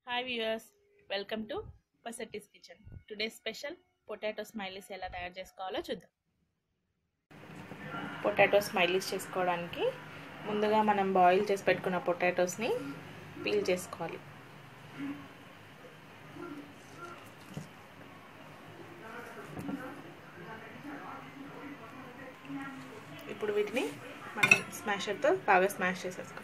hi viewers welcome to పసెట్టీస్ kitchen today special potato smileys ఎలా తయారు చేసుకోవాలో చూద్దాం పొటాటో స్మైలీస్ చేసుకోవడానికి ముందుగా మనం బాయిల్ చేసి పెట్టుకున్న పొటాటోస్ని పీల్ చేసుకోవాలి ఇప్పుడు వీటిని మనం స్మాషర్తో బాగా స్మాష్ చేసేసుకోవాలి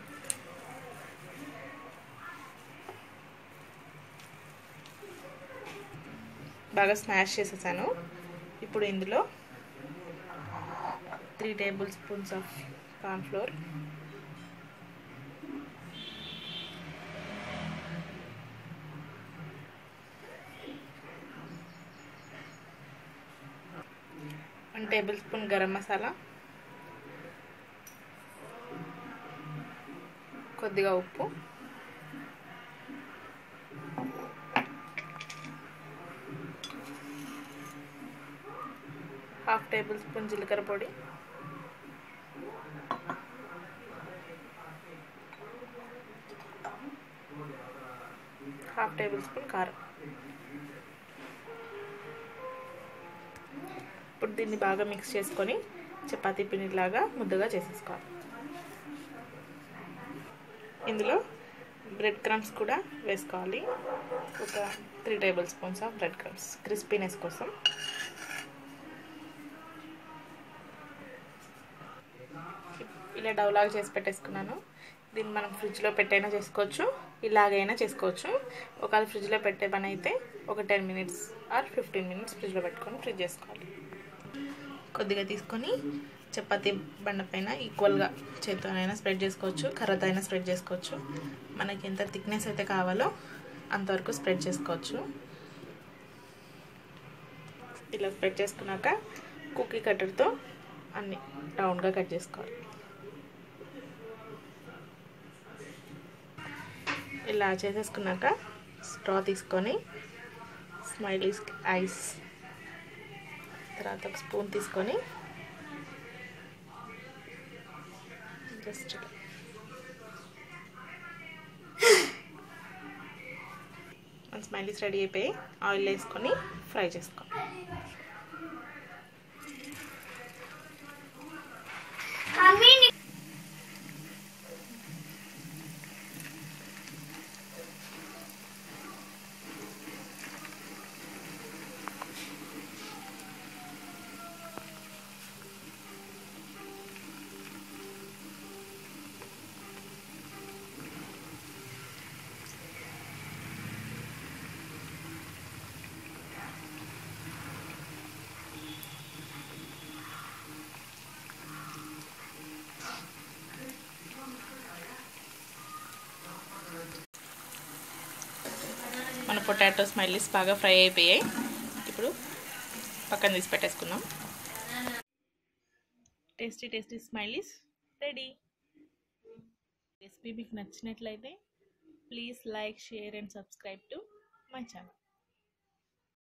బాగా స్మాష్ చేసేసాను ఇప్పుడు ఇందులో three tablespoons of cornflour one tablespoon garam masala కొద్దిగా ఉప్పు హాఫ్ టేబుల్ స్పూన్ జీలకర్ర పొడి హాఫ్ టేబుల్ స్పూన్ కారం ఇప్పుడు దీన్ని బాగా మిక్స్ చేసుకొని చపాతీ పిండిలాగా ముద్దగా చేసేసుకోవాలి ఇందులో బ్రెడ్ క్రమ్స్ కూడా వేసుకోవాలి ఒక three tablespoons of bread crumbs crispiness కోసం ఇలా డౌలాగా చేసి పెట్టేసుకున్నాను దీన్ని మనం ఫ్రిడ్జ్లో పెట్టైనా చేసుకోవచ్చు ఇలాగైనా చేసుకోవచ్చు ఒకవేళ ఫ్రిడ్జ్లో పెట్టే పని అయితే ఒక ten minutes or fifteen minutes ఫ్రిడ్జ్లో పెట్టుకొని ఫ్రిడ్జ్ చేసుకోవాలి కొద్దిగా తీసుకొని చపాతీ బండ పైన ఈక్వల్గా చేతితోనైనా స్ప్రెడ్ చేసుకోవచ్చు కర్రతో అయినా స్ప్రెడ్ చేసుకోవచ్చు మనకి ఎంత థిక్నెస్ అయితే కావాలో అంతవరకు స్ప్రెడ్ చేసుకోవచ్చు ఇలా స్ప్రెడ్ చేసుకున్నాక కుక్కీ కట్టర్తో అన్ని రౌండ్గా కట్ చేసుకోవాలి ఇలా చేసేసుకున్నాక స్ట్రా తీసుకొని స్మైలీస్ ఐస్ తర్వాత ఒక స్పూన్ తీసుకొని జస్ట్ మన స్మైలీస్ రెడీ అయిపోయి ఆయిల్ వేసుకొని ఫ్రై చేసుకోవాలి మన పొటాటో స్మైలీస్ బాగా ఫ్రై అయిపోయాయి ఇప్పుడు పక్కన తీసి పెట్టేసుకుందాం tasty tasty smileys ready recipe మీకు నచ్చినట్లయితే please like share and subscribe to my channel